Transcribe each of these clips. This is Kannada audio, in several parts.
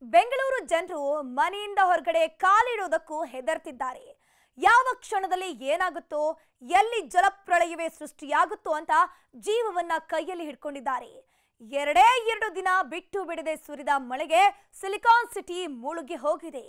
ಬೆಂಗಳೂರು ಜನರು ಮನೆಯಿಂದ ಹೊರಗಡೆ ಕಾಲಿಡೋದಕ್ಕೂ ಹೆದರ್ತಿದ್ದಾರೆ ಯಾವ ಕ್ಷಣದಲ್ಲಿ ಏನಾಗುತ್ತೋ ಎಲ್ಲಿ ಜಲಪ್ರಳಯವೇ ಸೃಷ್ಟಿಯಾಗುತ್ತೋ ಅಂತ ಜೀವವನ್ನ ಕೈಯಲ್ಲಿ ಹಿಡ್ಕೊಂಡಿದ್ದಾರೆ ಎರಡೇ ಎರಡು ದಿನ ಬಿಟ್ಟು ಬಿಡದೆ ಸುರಿದ ಮಳೆಗೆ ಸಿಲಿಕಾನ್ ಸಿಟಿ ಮುಳುಗಿ ಹೋಗಿದೆ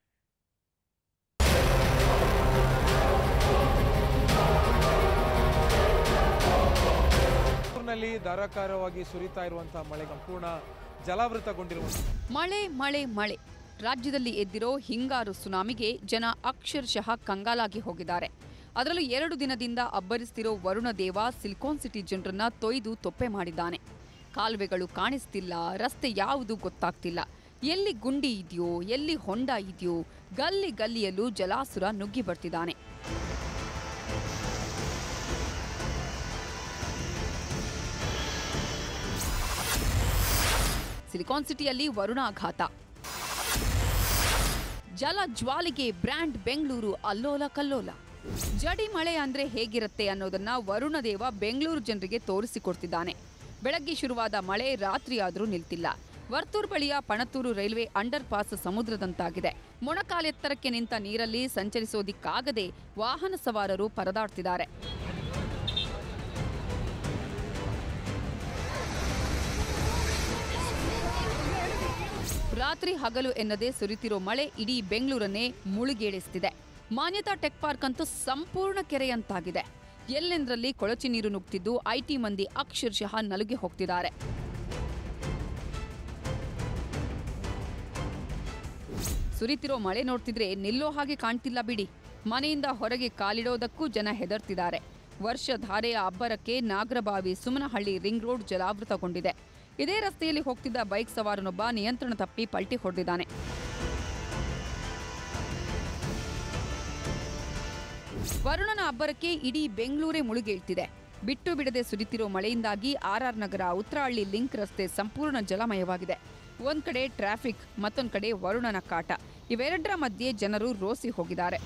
ನಲ್ಲಿ ಧಾರಾಕಾರವಾಗಿ ಸುರಿತಾ ಇರುವಂತಹ ಮಳೆ ಸಂಪೂರ್ಣ ಜಲಾವೃತಗೊಂಡಿರುವಂತಹ ಮಳೆ ಮಳೆ ಮಳೆ ರಾಜ್ಯದಲ್ಲಿ ಎದ್ದಿರೋ ಹಿಂಗಾರು ಸುನಾಮಿಗೆ ಜನ ಅಕ್ಷರಶಃ ಕಂಗಾಲಾಗಿ ಹೋಗಿದ್ದಾರೆ ಅದರಲ್ಲೂ ಎರಡು ದಿನದಿಂದ ಅಬ್ಬರಿಸ್ತಿರೋ ವರುಣ ದೇವ ಸಿಲಿಕಾನ್ ಸಿಟಿ ಜನರನ್ನ ತೊಯ್ದು ತೊಪ್ಪೆ ಮಾಡಿದ್ದಾನೆ ಕಾಲುವೆಗಳು ಕಾಣಿಸ್ತಿಲ್ಲ ರಸ್ತೆ ಯಾವುದು ಗೊತ್ತಾಗ್ತಿಲ್ಲ ಎಲ್ಲಿ ಗುಂಡಿ ಇದೆಯೋ ಎಲ್ಲಿ ಹೊಂಡ ಇದೆಯೋ ಗಲ್ಲಿ ಗಲ್ಲಿಯಲ್ಲೂ ಜಲಾಸುರ ನುಗ್ಗಿ ಬರ್ತಿದ್ದಾನೆ ಸಿಲಿಕಾನ್ ಸಿಟಿಯಲ್ಲಿ ವರುಣಾಘಾತ ಜಲ ಜ್ವಾಲಿಗೆ ಬ್ರ್ಯಾಂಡ್ ಬೆಂಗಳೂರು ಅಲ್ಲೋಲ ಕಲ್ಲೋಲ ಜಡಿ ಮಳೆ ಅಂದ್ರೆ ಹೇಗಿರುತ್ತೆ ಅನ್ನೋದನ್ನ ವರುಣದೇವ ಬೆಂಗಳೂರು ಜನರಿಗೆ ತೋರಿಸಿಕೊಡ್ತಿದ್ದಾನೆ ಬೆಳಗ್ಗೆ ಶುರುವಾದ ಮಳೆ ರಾತ್ರಿಯಾದರೂ ನಿಲ್ತಿಲ್ಲ ವರ್ತೂರ್ ಬಳಿಯ ಪಣತೂರು ರೈಲ್ವೆ ಅಂಡರ್ ಪಾಸ್ ಸಮುದ್ರದಂತಾಗಿದೆ ಮೊಣಕಾಲೆತ್ತರಕ್ಕೆ ನಿಂತ ನೀರಲ್ಲಿ ಸಂಚರಿಸೋದಿಕ್ಕಾಗದೆ ವಾಹನ ಸವಾರರು ಪರದಾಡ್ತಿದ್ದಾರೆ ರಾತ್ರಿ ಹಗಲು ಎನ್ನದೆ ಸುರಿತಿರೋ ಮಳೆ ಇಡೀ ಬೆಂಗಳೂರನ್ನೇ ಮುಳುಗೇಳಿಸ್ತಿದೆ ಮಾನ್ಯತಾ ಟೆಕ್ ಪಾರ್ಕ್ ಅಂತೂ ಸಂಪೂರ್ಣ ಕೆರೆಯಂತಾಗಿದೆ ಎಲ್ಲೆಂದರಲ್ಲಿ ಕೊಳಚೆ ನೀರು ನುಗ್ತಿದ್ದು ಐಟಿ ಮಂದಿ ಅಕ್ಷರಶಃ ನಲುಗಿ ಹೋಗ್ತಿದ್ದಾರೆ ಸುರಿತಿರೋ ಮಳೆ ನೋಡ್ತಿದ್ರೆ ನಿಲ್ಲೋ ಹಾಗೆ ಕಾಣ್ತಿಲ್ಲ ಬಿಡಿ ಮನೆಯಿಂದ ಹೊರಗೆ ಕಾಲಿಡೋದಕ್ಕೂ ಜನ ಹೆದರ್ತಿದ್ದಾರೆ ವರ್ಷಧಾರೆಯ ಅಬ್ಬರಕ್ಕೆ ನಾಗರಬಾವಿ ಸುಮನಹಳ್ಳಿ ರಿಂಗ್ ರೋಡ್ ಜಲಾವೃತಗೊಂಡಿದೆ ಇದೇ ರಸ್ತೆಯಲ್ಲಿ ಹೋಗ್ತಿದ್ದ ಬೈಕ್ ಸವಾರನೊಬ್ಬ ನಿಯಂತ್ರಣ ತಪ್ಪಿ ಪಲ್ಟಿ ಹೊಡೆದಿದ್ದಾನೆ ವರುಣನ ಅಬ್ಬರಕ್ಕೆ ಇಡೀ ಬೆಂಗಳೂರೇ ಮುಳುಗೇಳ್ತಿದೆ ಬಿಟ್ಟು ಬಿಡದೆ ಸುರಿತಿರೋ ಮಳೆಯಿಂದಾಗಿ ಆರ್ಆರ್ ನಗರ ಉತ್ತರಹಳ್ಳಿ ಲಿಂಕ್ ರಸ್ತೆ ಸಂಪೂರ್ಣ ಜಲಮಯವಾಗಿದೆ ಒಂದ್ ಕಡೆ ಟ್ರಾಫಿಕ್ ಮತ್ತೊಂದ್ ಕಡೆ ವರುಣನ ಕಾಟ ಇವೆರಡರ ಮಧ್ಯೆ ಜನರು ರೋಸಿ ಹೋಗಿದ್ದಾರೆ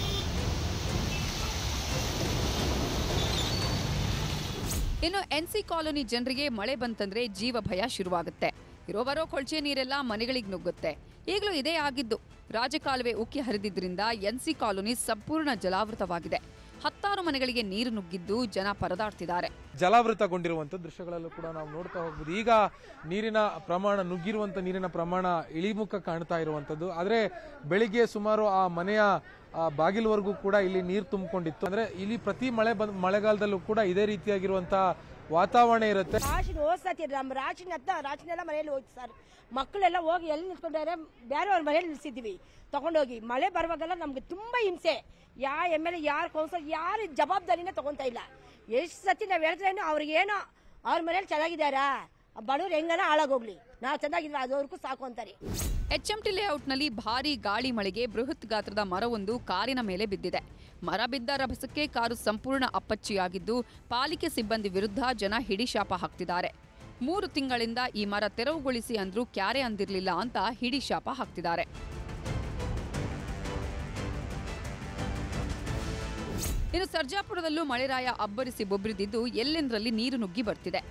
ಇನ್ನು ಎನ್ಸಿ ಕಾಲೋನಿ ಜನರಿಗೆ ಮಳೆ ಬಂತಂದ್ರೆ ಜೀವ ಭಯ ಶುರುವಾಗುತ್ತೆ ಇರೋ ಬರೋ ಕೊಳಚೆ ನೀರೆಲ್ಲ ಮನೆಗಳಿಗೆ ನುಗ್ಗುತ್ತೆ ಈಗಲೂ ಇದೇ ಆಗಿದ್ದು ರಾಜಕಾಲುವೆ ಉಕ್ಕಿ ಹರಿದಿದ್ರಿಂದ ಎನ್ಸಿ ಕಾಲೋನಿ ಸಂಪೂರ್ಣ ಜಲಾವೃತವಾಗಿದೆ ಹತ್ತಾರು ಮನೆಗಳಿಗೆ ನೀರು ನುಗ್ಗಿದ್ದು ಜನ ಪರದಾಡ್ತಿದ್ದಾರೆ ಜಲಾವೃತಗೊಂಡಿರುವಂತ ದೃಶ್ಯಗಳಲ್ಲೂ ಕೂಡ ನಾವು ನೋಡ್ತಾ ಹೋಗ್ಬೋದು ಈಗ ನೀರಿನ ಪ್ರಮಾಣ ನುಗ್ಗಿರುವಂತ ನೀರಿನ ಪ್ರಮಾಣ ಇಳಿಮುಖ ಕಾಣ್ತಾ ಇರುವಂತದ್ದು ಆದ್ರೆ ಬೆಳಿಗ್ಗೆ ಸುಮಾರು ಆ ಮನೆಯ ಆ ಬಾಗಿಲವರೆಗೂ ಕೂಡ ಇಲ್ಲಿ ನೀರು ತುಂಬಿಕೊಂಡಿತ್ತು ಅಂದ್ರೆ ಇಲ್ಲಿ ಪ್ರತಿ ಮಳೆ ಬಂದ್ ಮಳೆಗಾಲದಲ್ಲೂ ಕೂಡ ಇದೇ ರೀತಿಯಾಗಿರುವಂತಹ ವಾತಾವರಣ ಇರುತ್ತೆ ರಾಶಿನ ಹೋಗ್ಸತಿ ನಮ್ಮ ರಾಶಿನ ಹತ್ತ ರಾಶಿನೆಲ್ಲ ಮನೆಯಲ್ಲಿ ಹೋಯ್ತು ಸರ್ ಮಕ್ಕಳೆಲ್ಲ ಹೋಗಿ ಎಲ್ಲಿ ನಿಂತ್ಕೊಂಡಾರೆ ಬೇರೆಯವ್ರ ಮನೆಯಲ್ಲಿ ನಿಲ್ಸಿದ್ವಿ ತಗೊಂಡೋಗಿ ಮಳೆ ಬರುವಾಗೆಲ್ಲ ನಮ್ಗೆ ತುಂಬಾ ಹಿಂಸೆ ಯಾ ಎಮ್ ಎಲ್ ಎ ಯಾರು ಕೌನ್ಸಲ್ ಯಾರು ಜವಾಬ್ದಾರಿನೇ ತಗೊಂತಾ ಇಲ್ಲ ಎಷ್ಟು ಸತಿ ನಾವ್ ಹೇಳಿದ್ರೇನು ಅವ್ರಿಗೇನೋ ಅವ್ರ ಮನೇಲಿ ಚೆನ್ನಾಗಿದ್ದಾರಾ ಬಡವ್ರು ಹೆಂಗನ ಹಾಳಾಗೋಗ್ಲಿ ನಾವು ಚೆನ್ನಾಗಿದ್ವಿ ಅದವ್ರಿಗೂ ಸಾಕು ಅಂತಾರೆ ಎಚ್ಎಂಟಿ ಲೇಔಟ್ನಲ್ಲಿ ಭಾರೀ ಗಾಳಿ ಮಳೆಗೆ ಬೃಹತ್ ಗಾತ್ರದ ಮರವೊಂದು ಕಾರಿನ ಮೇಲೆ ಬಿದ್ದಿದೆ ಮರ ಬಿದ್ದ ರಭಸಕ್ಕೆ ಕಾರು ಸಂಪೂರ್ಣ ಅಪ್ಪಚ್ಚಿಯಾಗಿದ್ದು ಪಾಲಿಕೆ ಸಿಬ್ಬಂದಿ ವಿರುದ್ಧ ಜನ ಹಿಡಿಶಾಪ ಹಾಕ್ತಿದ್ದಾರೆ ಮೂರು ತಿಂಗಳಿಂದ ಈ ಮರ ತೆರವುಗೊಳಿಸಿ ಅಂದ್ರೂ ಕ್ಯಾರೆ ಅಂದಿರ್ಲಿಲ್ಲ ಅಂತ ಹಿಡಿಶಾಪ ಹಾಕ್ತಿದ್ದಾರೆ ಇನ್ನು ಸರ್ಜಾಪುರದಲ್ಲೂ ಮಳೆರಾಯ ಅಬ್ಬರಿಸಿ ಬೊಬ್ರಿದಿದ್ದು ಎಲ್ಲೆಂದರಲ್ಲಿ ನೀರು ನುಗ್ಗಿ ಬರ್ತಿದೆ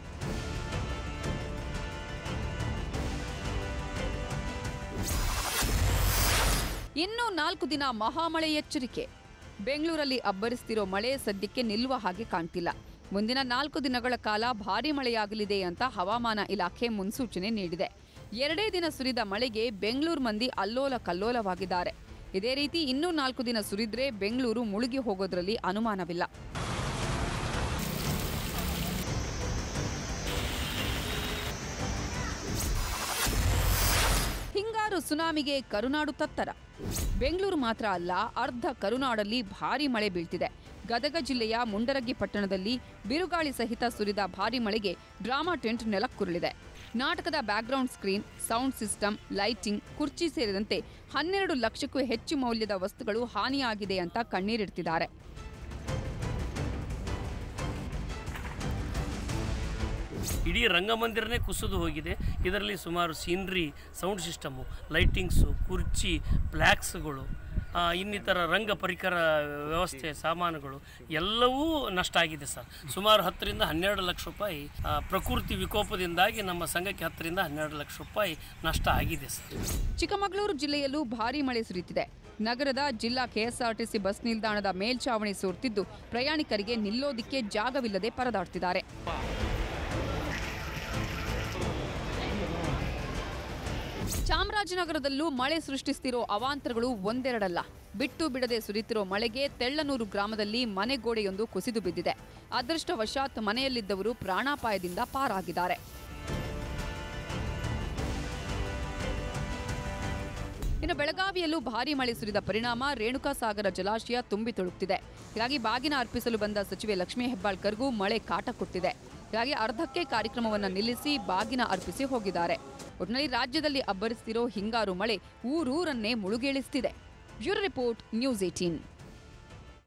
ಇನ್ನೂ ನಾಲ್ಕು ದಿನ ಮಹಾಮಳೆ ಎಚ್ಚರಿಕೆ ಬೆಂಗಳೂರಲ್ಲಿ ಅಬ್ಬರಿಸ್ತಿರೋ ಮಳೆ ಸದ್ಯಕ್ಕೆ ನಿಲ್ಲುವ ಹಾಗೆ ಕಾಣ್ತಿಲ್ಲ ಮುಂದಿನ ನಾಲ್ಕು ದಿನಗಳ ಕಾಲ ಭಾರೀ ಮಳೆಯಾಗಲಿದೆ ಅಂತ ಹವಾಮಾನ ಇಲಾಖೆ ಮುನ್ಸೂಚನೆ ನೀಡಿದೆ ಎರಡೇ ದಿನ ಸುರಿದ ಮಳೆಗೆ ಬೆಂಗಳೂರು ಮಂದಿ ಅಲ್ಲೋಲ ಕಲ್ಲೋಲವಾಗಿದ್ದಾರೆ ಇದೇ ರೀತಿ ಇನ್ನೂ ನಾಲ್ಕು ದಿನ ಸುರಿದ್ರೆ ಬೆಂಗಳೂರು ಮುಳುಗಿ ಹೋಗೋದ್ರಲ್ಲಿ ಅನುಮಾನವಿಲ್ಲ ಹಿಂಗಾರು ಸುನಾಮಿಗೆ ಕರುನಾಡು ತತ್ತರ ಬೆಂಗಳೂರು ಮಾತ್ರ ಅಲ್ಲ ಅರ್ಧ ಕರುನಾಡಲ್ಲಿ ಭಾರೀ ಮಳೆ ಬೀಳ್ತಿದೆ ಗದಗ ಜಿಲ್ಲೆಯ ಮುಂಡರಗಿ ಪಟ್ಟಣದಲ್ಲಿ ಬಿರುಗಾಳಿ ಸಹಿತ ಸುರಿದ ಭಾರೀ ಮಳೆಗೆ ಡ್ರಾಮಾ ಟೆಂಟ್ ನೆಲಕ್ಕುರುಳಿದೆ ನಾಟಕದ background screen sound system lighting ಕುರ್ಚಿ ಸೇರಿದಂತೆ ಹನ್ನೆರಡು ಲಕ್ಷಕ್ಕೂ ಹೆಚ್ಚು ಮೌಲ್ಯದ ವಸ್ತುಗಳು ಹಾನಿಯಾಗಿದೆ ಅಂತ ಕಣ್ಣೀರಿಡ್ತಿದ್ದಾರೆ ಇಡೀ ರಂಗಮಂದಿರನೇ ಕುಸಿದು ಹೋಗಿದೆ ಇದರಲ್ಲಿ ಸುಮಾರು ಸೀನ್ರಿ ಸೌಂಡ್ ಸಿಸ್ಟಮು ಲೈಟಿಂಗ್ಸು ಕುರ್ಚಿ ಫ್ಲ್ಯಾಕ್ಸ್ಗಳು ಆ, ಇನ್ನಿತರ ರಂಗ ಪರಿಕರ ವ್ಯವಸ್ಥೆ ಸಾಮಾನುಗಳು ಎಲ್ಲವೂ ನಷ್ಟ ಆಗಿದೆ ಸರ್ ಸುಮಾರು ಹತ್ತರಿಂದ ಹನ್ನೆರಡು ಲಕ್ಷ ರೂಪಾಯಿ ಆ, ಪ್ರಕೃತಿ ವಿಕೋಪದಿಂದಾಗಿ ನಮ್ಮ ಸಂಘಕ್ಕೆ ಹತ್ತರಿಂದ ಹನ್ನೆರಡು ಲಕ್ಷ ರೂಪಾಯಿ ನಷ್ಟ ಆಗಿದೆ ಸರ್ ಚಿಕ್ಕಮಗಳೂರು ಜಿಲ್ಲೆಯಲ್ಲೂ ಭಾರೀ ಮಳೆ ಸುರಿಯುತ್ತಿದೆ ನಗರದ ಜಿಲ್ಲಾ ಕೆಎಸ್ಆರ್ಟಿಸಿ ಬಸ್ ನಿಲ್ದಾಣದ ಮೇಲ್ಛಾವಣಿ ಸೋರ್ತಿದ್ದು ಪ್ರಯಾಣಿಕರಿಗೆ ನಿಲ್ಲೋದಿಕ್ಕೆ ಜಾಗವಿಲ್ಲದೆ ಪರದಾಡ್ತಿದ್ದಾರೆ ಚಾಮರಾಜನಗರದಲ್ಲೂ ಮಳೆ ಸೃಷ್ಟಿಸ್ತಿರೋ ಅವಾಂತರಗಳು ಒಂದೆರಡಲ್ಲ ಬಿಟ್ಟು ಬಿಡದೆ ಸುರಿತಿರೋ ಮಳೆಗೆ ತೆಳ್ಳನೂರು ಗ್ರಾಮದಲ್ಲಿ ಮನೆಗೋಡೆಯೊಂದು ಕುಸಿದು ಬಿದ್ದಿದೆ ಅದೃಷ್ಟವಶಾತ್ ಮನೆಯಲ್ಲಿದ್ದವರು ಪ್ರಾಣಾಪಾಯದಿಂದ ಪಾರಾಗಿದ್ದಾರೆ ಇನ್ನು ಬೆಳಗಾವಿಯಲ್ಲೂ ಭಾರೀ ಮಳೆ ಸುರಿದ ಪರಿಣಾಮ ರೇಣುಕಾಸಾಗರ ಜಲಾಶಯ ತುಂಬಿ ತುಳುಕ್ತಿದೆ ಹೀಗಾಗಿ ಬಾಗಿನ ಅರ್ಪಿಸಲು ಬಂದ ಸಚಿವೆ ಲಕ್ಷ್ಮೀ ಹೆಬ್ಬಾಳ್ಕರ್ಗೂ ಮಳೆ ಕಾಟ ಕೊಟ್ಟಿದೆ ಹೀಗಾಗಿ ಅರ್ಧಕ್ಕೆ ಕಾರ್ಯಕ್ರಮವನ್ನು ನಿಲ್ಲಿಸಿ ಬಾಗಿನ ಅರ್ಪಿಸಿ ಹೋಗಿದ್ದಾರೆ ಒಟ್ಟಿನಲ್ಲಿ ರಾಜ್ಯದಲ್ಲಿ ಅಬ್ಬರಿಸ್ತಿರೋ ಹಿಂಗಾರು ಮಳೆ ಊರೂರನ್ನೇ ಮುಳುಗೇಳಿಸ್ತಿದೆ ಬ್ಯೂರೋ ರಿಪೋರ್ಟ್ ನ್ಯೂಸ್ ಏಟೀನ್